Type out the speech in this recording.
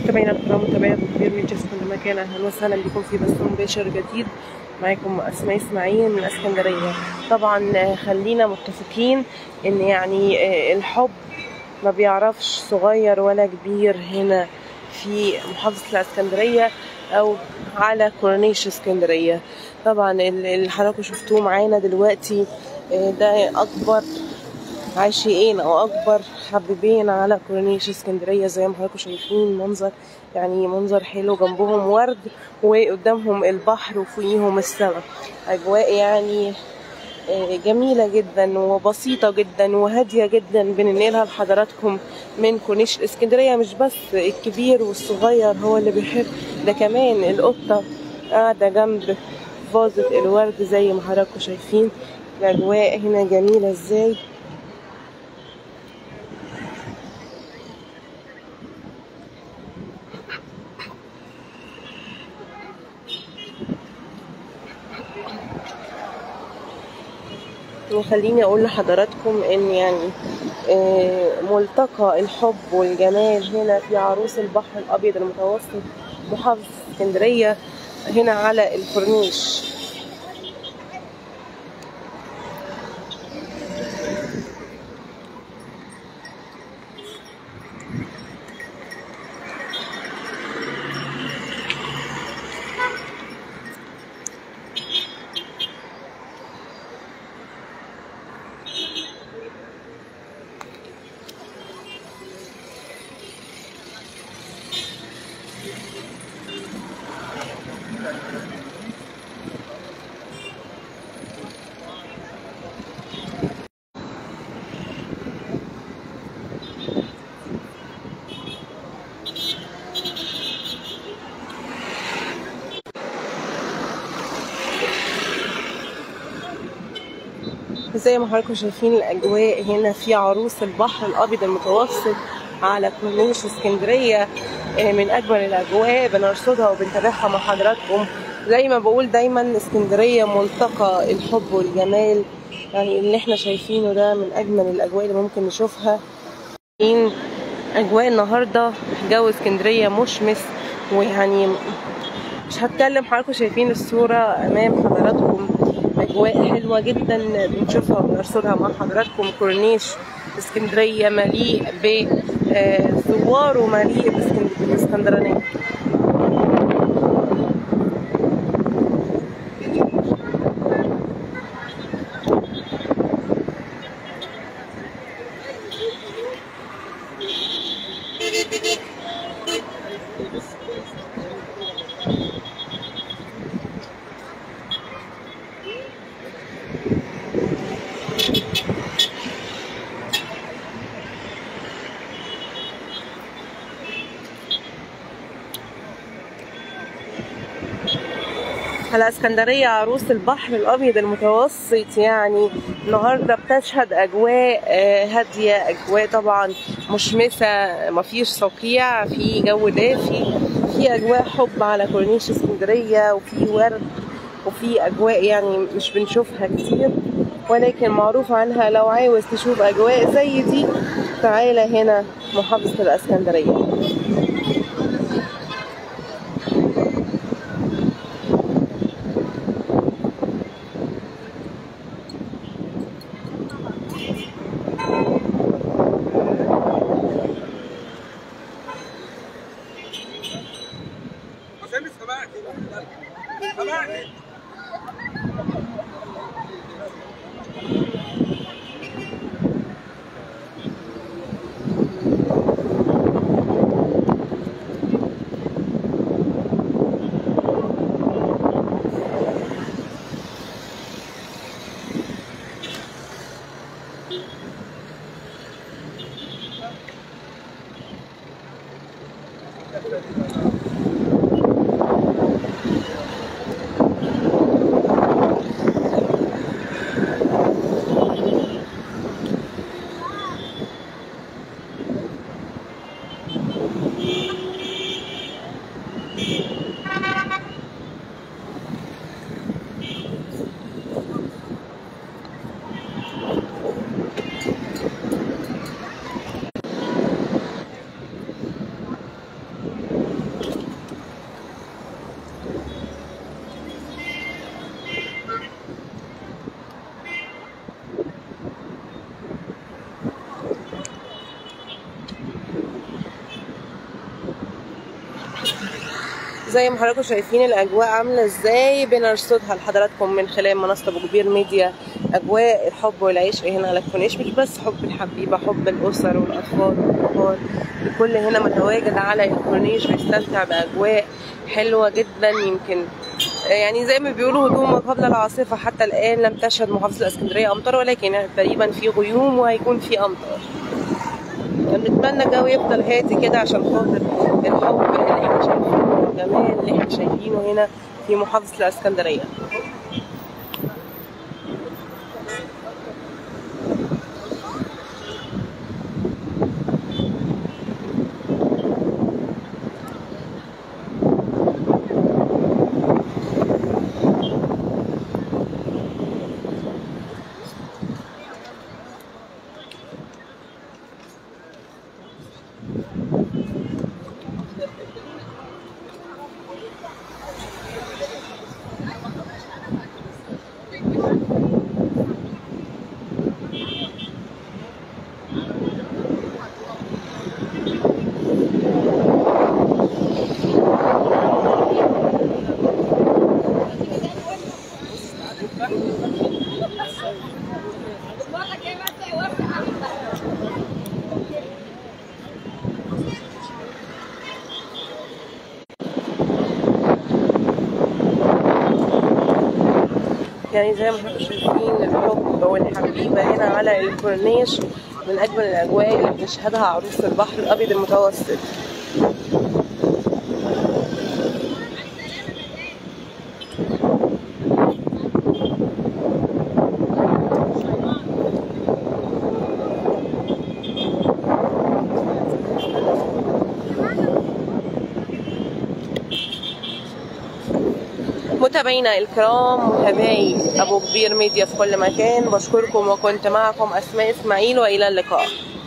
متابعينا الكرام متابعي كبير من جنس كل مكان اهلا وسهلا بكم في بث مباشر جديد معاكم اسماء اسماعيل من اسكندريه طبعا آه، خلينا متفقين ان يعني آه، الحب ما بيعرفش صغير ولا كبير هنا في محافظه الاسكندريه او على كورنيش اسكندريه طبعا ال- اللي حضراتكم شفتوه معانا دلوقتي آه، ده اكبر عاشقين او اكبر حبيبين على كورنيش اسكندريه زي ما حضراتكم شايفين منظر يعني منظر حلو جنبهم ورد وقدامهم البحر وفوقيهم السماء اجواء يعني آه، جميلة جدا وبسيطة جدا وهادية جدا بننقلها لحضراتكم من كورنيش الاسكندرية مش بس الكبير والصغير هو اللي بيحب ده كمان القطة قاعدة جنب فازة الورد زي ما حضراتكم شايفين الأجواء هنا جميلة ازاي وخليني اقول لحضراتكم ان يعني آه، ملتقى الحب والجمال هنا في عروس البحر الابيض المتوسط محافظة اسكندرية هنا على الكورنيش زي ما حضراتكم شايفين الاجواء هنا في عروس البحر الابيض المتوسط على كورنيش اسكندريه آه، من اجمل الاجواء بنرصدها وبنتابعها مع حضراتكم زي ما بقول دايما اسكندريه ملتقى الحب والجمال يعني اللي احنا شايفينه ده من اجمل الاجواء اللي ممكن نشوفها إن اجواء النهارده جو اسكندريه مشمس ويعني مش هتكلم حضراتكم شايفين الصورة أمام حضراتكم أجواء حلوة جدا بنشوفها وبنرصدها مع حضراتكم كورنيش اسكندرية مليء بثوار ومليء باسكن- بالاسكندرانية على اسكندرية عروس البحر الأبيض المتوسط يعني النهاردة بتشهد أجواء آه، هادية أجواء طبعا مشمسة مفيش صقيع في جو دافي في أجواء حب على كورنيش اسكندرية وفي ورد وفي أجواء يعني مش بنشوفها كتير ولكن معروف عنها لو عاوز تشوف أجواء زي دي تعالى هنا محافظة الإسكندرية سامي سمعك سمعك زي ما حضراتكم شايفين الاجواء عامله ازاي بنرصدها لحضراتكم من خلال منصه ابو كبير ميديا اجواء الحب والعشق هنا على الكورنيش مش بس حب الحبيبه حب الاسر والاطفال والكبار الكل هنا متواجد على الكورنيش بيستمتع باجواء حلوه جدا يمكن يعني زي ما بيقولوا هدوء ما قبل العاصفه حتى الان لم تشهد محافظه الاسكندريه امطار ولكن تقريبا في غيوم وهيكون في امطار نتمنى الجو يفضل هادي كده عشان خاطر الحب اللي احنا شايفينه والجمال اللي احنا شايفينه هنا في محافظة الإسكندرية يعني زي ما احنا شايفين الحب والحبيبة هنا على الكورنيش من أجمل الأجواء اللي بتشهدها عروس البحر الأبيض المتوسط متابعينا الكرام متابعي ابو كبير ميديا في كل مكان بشكركم وكنت معكم اسماء اسماعيل والى اللقاء